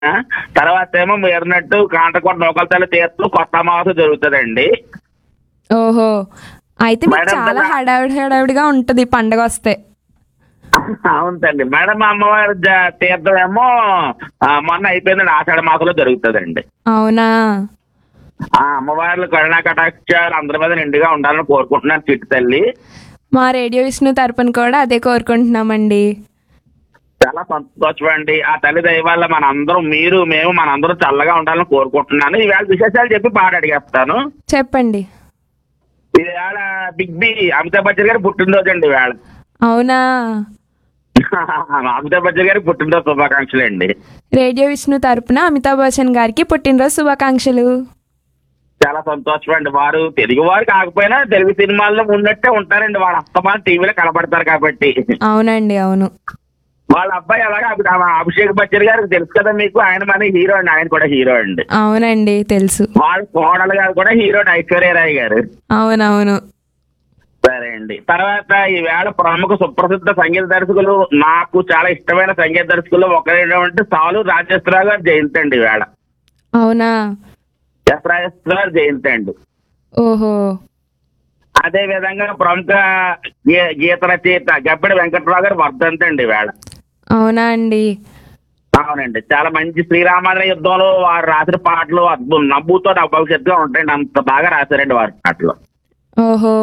తర్వాత ఏమో మీరున్నట్టు కాంటకోట నౌకల తల్లి తీర్థం కొత్త అమావాస్య జరుగుతుందండి ఓహో అయితే మీకు మేడం, చాలా కదా- హడావిడి హడావిడిగా ఉంటుంది పండగ వస్తే అవునండి మేడం అమ్మవారి జ- తీర్థం ఏమో ఆ, మొన్న అయిపోయిందండి ఆషాఢ మాసంలో జరుగుతుందండి అవునా ఆ అమ్మవార్లు కరుణా కటాక్షాలు అందరి మీద నిండుగా ఉండాలని కోరుకుంటున్నాను చిట్టు తల్లి మా రేడియో విష్ణు తరపున కూడా అదే కోరుకుంటున్నామండి చాలా సంతోషం అండి ఆ తల్లి దయ వల్ల మనందరం మీరు మేము మనందరం చల్లగా ఉండాలని కోరుకుంటున్నాను ఈవేళ విశేషాలు చెప్పి పాట అడిగేస్తాను చెప్పండి ఈవేళ బిగ్ బి అమితాబ్ బచ్చన్ గారి పుట్టినరోజు అండి ఈవేళ అవునా అమితాబ్ బచ్చన్ గారికి పుట్టినరోజు శుభాకాంక్షలు అండి రేడియో విష్ణు తరపున అమితాబ్ బచ్చన్ గారికి పుట్టినరోజు శుభాకాంక్షలు చాలా సంతోషం అండి వారు తెలుగు వారు కాకపోయినా తెలుగు సినిమాల్లో ఉన్నట్టే ఉంటారండి వాళ్ళ అస్తమాన్ టీవీలో కనబడతారు కాబట్టి అవునండి అవును వాళ్ళ అబ్బాయి అలాగా అభి- ఆ అభిషేక్ బచ్చన్ గారికి తెలుసు కదా మీకు ఆయన మన హీరో అండి ఆయన కూడా హీరో అండి అవునండి తెలుసు వాళ్ళ కోడలు గారు కూడా హీరో ఐశ్వర్యరాయ్ గారు అవునవును సరే అండి తర్వాత ఈవేళ ప్రముఖ సుప్రసిద్ధ సంగీత దర్శకులు నాకు చాలా ఇష్టమైన సంగీత దర్శకులు ఒకరైనటువంటి సాలు రాజేశ్వరరావు గారు జయంతి అండి ఈవేళ అవునా ఎస్ రాజేశ్వరరావు గారు జయంతి అండి ఓహో అదే విధంగా ప్రముఖ గీ- గీత రచయిత గబ్బడి వెంకట్రావు గారు వర్ధంతి అండి ఈవేళ అవునా అండి అవునండి చాలా మంచి శ్రీరామాయణ యుద్ధంలో వారు రాసిన పాటలు అద్భుతం నవ్వుతో భవిష్యత్తుగా ఉంటాయండి అంత బాగా రాశారండి వారి పాటలు ఓహో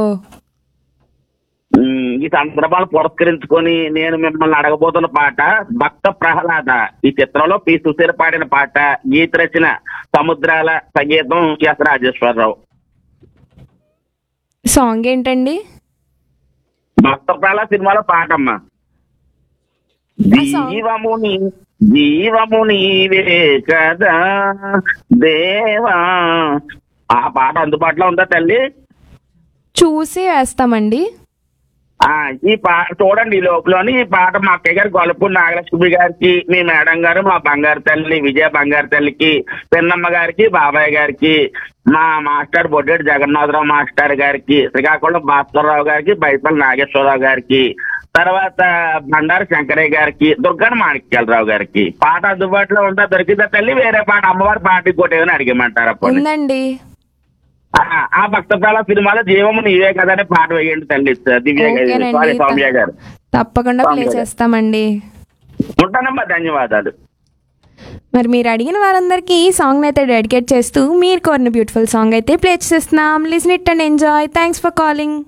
ఉమ్, ఈ సందర్భాలు పురస్కరించుకొని నేను మిమ్మల్ని అడగబోతున్న పాట భక్త ప్రహ్లాద ఈ చిత్రంలో పి సుశీల పాడిన పాట గీత రచన సముద్రాల సంగీతం ఎస్ రాజేశ్వరరావు సాంగ్ ఏంటండి భక్త ప్రహ్లాద సినిమాలో పాటమ్మా ఆ song- జీవముని జీవము నీవే కదా దేవా ఆ పాట అందుబాటులో ఉందా తల్లి చూసి వేస్తామండి ఆ ఈ పాట చూడండి ఈ లోపలని ఈ పాట మా అక్కయ్య గారు గొలపూడి నాగలక్ష్మి గారికి మీ మేడం గారు మా బంగారు తల్లి విజయ బంగారు తల్లికి పిన్నమ్మ గారికి బాబాయ్ గారికి మా మాస్టర్ బొడ్డేటి జగన్నాథరావు మాస్టర్ గారికి శ్రీకాకుళం భాస్కర్రావు గారికి బైపల్లి నాగేశ్వరరావు గారికి తర్వాత బండారు శంకరయ్య గారికి దుర్గాన మాణిక్యాలరావు గారికి పాట అందుబాటులో ఉందా దొరికిందా తల్లి వేరే పాట అమ్మవారి పాట ఇంకోటి ఏమైనా అడిగమంటారా పోనీ? ఉందండి ఆ, ఆ భక్త ప్రాణ సినిమాలో జీవము నీవే కదా అనే పాట వేయండి తల్లి దివ్య గారు ఓకేనండి. సారీ సౌమ్య గారు తప్పకుండా ప్లే సాంగ్ చేస్తామండి ఉంటానమ్మా ధన్యవాదాలు మరి మీరు అడిగిన వారందరికీ ఈ సాంగ్ అయితే డెడికేట్ చేస్తూ మీరు కోరిన బ్యూటిఫుల్ సాంగ్ అయితే ప్లే చేస్తున్నాం listen it and enjoy thanks for calling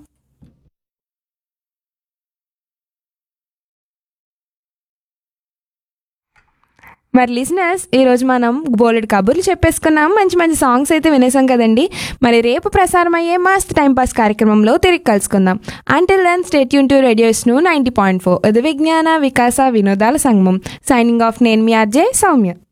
మరి లిసినర్స్ ఈరోజు మనం బోలెడ్ కబుర్లు చెప్పేసుకున్నాం మంచి మంచి సాంగ్స్ అయితే వినేసాం కదండి మరి రేపు ప్రసారం అయ్యే మస్త్ టైం పాస్ కార్యక్రమంలో తిరిగి కలుసుకుందాం until then stay tune to రేడియోస్ను నైంటీ పాయింట్ ఫోర్ ఇది విజ్ఞాన వికాస వినోదాల సంగమం సైనింగ్ ఆఫ్ నేను మీ అజయ్ సౌమ్య